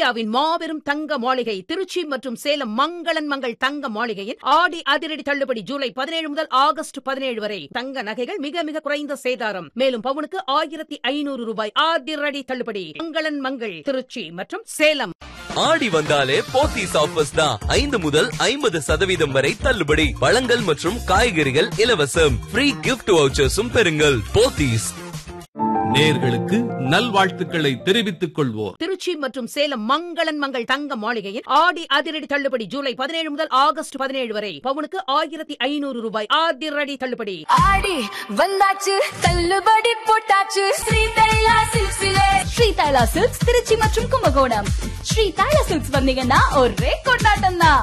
இந்தியாவின் மாபெரும் தங்க மாளிகை திருச்சி மற்றும் சேலம் மங்களன் மங்கள் தங்க மாளிகையில் ஆடி அதிரடி தள்ளுபடி ஜூலை பதினேழு முதல் ஆகஸ்ட் பதினேழு வரை தங்க நகைகள் மிக மிக குறைந்த சேதாரம் மேலும் பவுனுக்கு ஆயிரத்தி ஐநூறு ரூபாய் அதிரடி தள்ளுபடி மங்களன் மங்கள் திருச்சி மற்றும் சேலம் ஆடி வந்தாலே போத்தீஸ் ஆஃபர்ஸ் தான் ஐந்து முதல் ஐம்பது சதவீதம் வரை தள்ளுபடி பழங்கள் மற்றும் காய்கறிகள் இலவசம் ஃப்ரீ கிஃப்ட் வவுச்சர்ஸும் பெறுங்கள் போத்தீஸ் நேர்களுக்கு நல்வாழ்த்துக்களை தெரிவித்துக் கொள்வோர் திருச்சி மற்றும் சேலம் மங்களன் மங்கள் தங்க மாளிகையில் ஆடி அதிரடி தள்ளுபடி ஜூலை பதினேழு முதல் ஆகஸ்ட் பதினேழு வரை பவுனுக்கு ஆயிரத்தி ஐநூறு ரூபாய் அதிரடி தள்ளுபடி ஆடி வந்தாச்சு தள்ளுபடி போட்டாச்சு ஸ்ரீ தைலா சில்க்ஸ்ல ஸ்ரீ தைலா சில்க்ஸ் திருச்சி மற்றும் கும்பகோணம் ஸ்ரீ தைலா சில்க்ஸ் வந்தீங்கன்னா ஒரே கொண்டாட்டம் தான்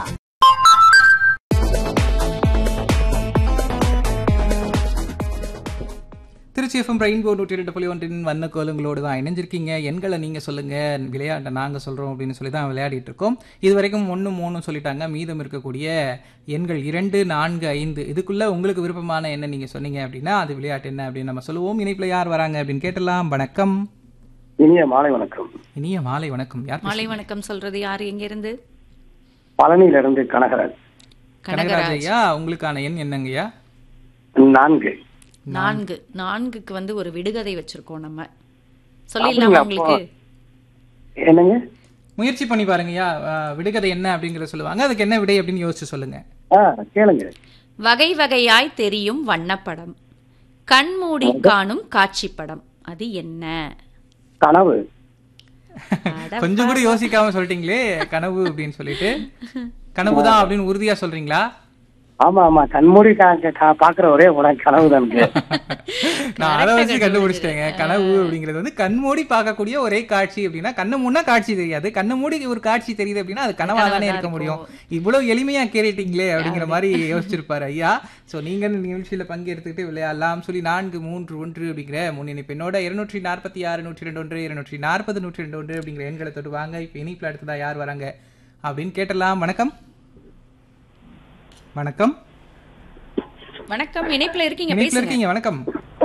திருச்சி எஃப்எம் ரெயின்போ நூற்றி ரெண்டு புள்ளி ஒன்றின் வண்ண கோலங்களோடு தான் இணைஞ்சிருக்கீங்க எண்களை நீங்கள் சொல்லுங்கள் விளையாட்டை நாங்கள் சொல்கிறோம் அப்படின்னு சொல்லி தான் விளையாடிட்டு இருக்கோம் இது வரைக்கும் ஒன்று மூணு சொல்லிட்டாங்க மீதம் இருக்கக்கூடிய எண்கள் இரண்டு நான்கு ஐந்து இதுக்குள்ளே உங்களுக்கு விருப்பமான என்ன நீங்கள் சொன்னீங்க அப்படின்னா அது விளையாட்டு என்ன அப்படின்னு நம்ம சொல்லுவோம் இணைப்பில் யார் வராங்க அப்படின்னு கேட்டலாம் வணக்கம் இனிய மாலை வணக்கம் இனிய மாலை வணக்கம் யார் மாலை வணக்கம் சொல்றது யாரு எங்க இருந்து பழனியிலிருந்து கனகராஜ் கனகராஜ் ஐயா உங்களுக்கான எண் என்னங்கய்யா நான்கு நான்கு நான்குக்கு வந்து ஒரு விடுகதை வச்சிருக்கோம் நம்ம சொல்லிடலாமா அப்படிங்களா? உங்களுக்கு என்னங்க முயற்சி பண்ணி பாருங்கய்யா அஹ், விடுகதை என்ன அப்படிங்கிறத சொல்லுவாங்க அதுக்கு என்ன விடை அப்படின்னு யோசிச்சு சொல்லுங்க ஆ கேளுங்க வகை வகையாய் தெரியும் வண்ணப்படம் கண்மூடி காணும் காட்சி படம் அது என்ன கனவு அட கொஞ்சம் கூட யோசிக்காம சொல்லிட்டீங்களே கனவு அப்படின்னு சொல்லிட்டு கனவு தான் அப்படின்னு உறுதியா சொல்றீங்களா ஆமா ஆமா கண்மூடி கா- கா- பாக்குற ஒரே உனக்கு கனவு தான் நான் அதை வச்சு கண்டுபிடிச்சிட்டேங்க கனவு அப்படிங்கிறது வந்து கண்மூடி பார்க்கக்கூடிய ஒரே காட்சி அப்படின்னா கண்ணு முன்னா காட்சி தெரியாது கண்ணு மூடி ஒரு காட்சி தெரியுது அப்படின்னா அது கனவா தானே இருக்க முடியும் இவ்வளவு எளிமையா கேட்டுட்டீங்களே அப்படிங்கிற மாதிரி யோசிச்சிருப்பாரு ஐயா சோ நீங்க இந்த நிகழ்ச்சியில பங்கெடுத்துக்கிட்டு விளையாடலாம் சொல்லி நான்கு மூன்று ஒன்று அப்படிங்கிற முன்னிணைப்பு என்னோட இருநூற்றி நாற்பத்தி ஆறு நூற்றி ரெண்டு ஒன்று இருநூற்றி நாற்பது நூற்றி ரெண்டு ஒன்று அப்படிங்கிற எண்களை தொட்டு வாங்க இப்ப இனிப்புல அடுத்ததா யார் வராங்க அப்படின்னு கேட்டலாம் வணக்கம் வணக்கம் வணக்கம் இணைப்புல இருக்கீங்க இணைப்புல பேசுங்க இருக்கீங்க வணக்கம்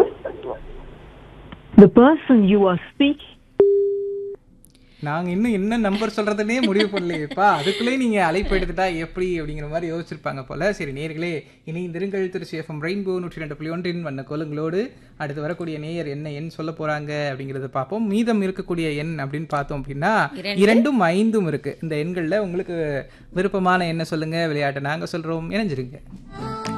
The person you are speaking நாங்க இன்னும் என்ன நம்பர் சொல்றதுன்னே முடிவு பண்ணலையேப்பா அதுக்குள்ளே நீங்க அழைப்பு எடுத்துட்டா எப்படி அப்படிங்கிற மாதிரி யோசிச்சிருப்பாங்க போல சரி நேர்களே இனி திருங்கள் திருச்சி எஃப்எம் ரெயின்போ நூற்றி ரெண்டு புள்ளி ஒன்றின் வண்ண கோலங்களோடு அடுத்து வரக்கூடிய நேயர் என்ன எண் சொல்ல போறாங்க அப்படிங்கறத பார்ப்போம் மீதம் இருக்கக்கூடிய எண் அப்படின்னு பார்த்தோம் அப்படின்னா இரண்டு. இரண்டும் ஐந்தும் இருக்கு இந்த எண்கள்ல உங்களுக்கு விருப்பமான என்ன சொல்லுங்க விளையாட்டை நாங்க சொல்றோம் இணைஞ்சிருங்க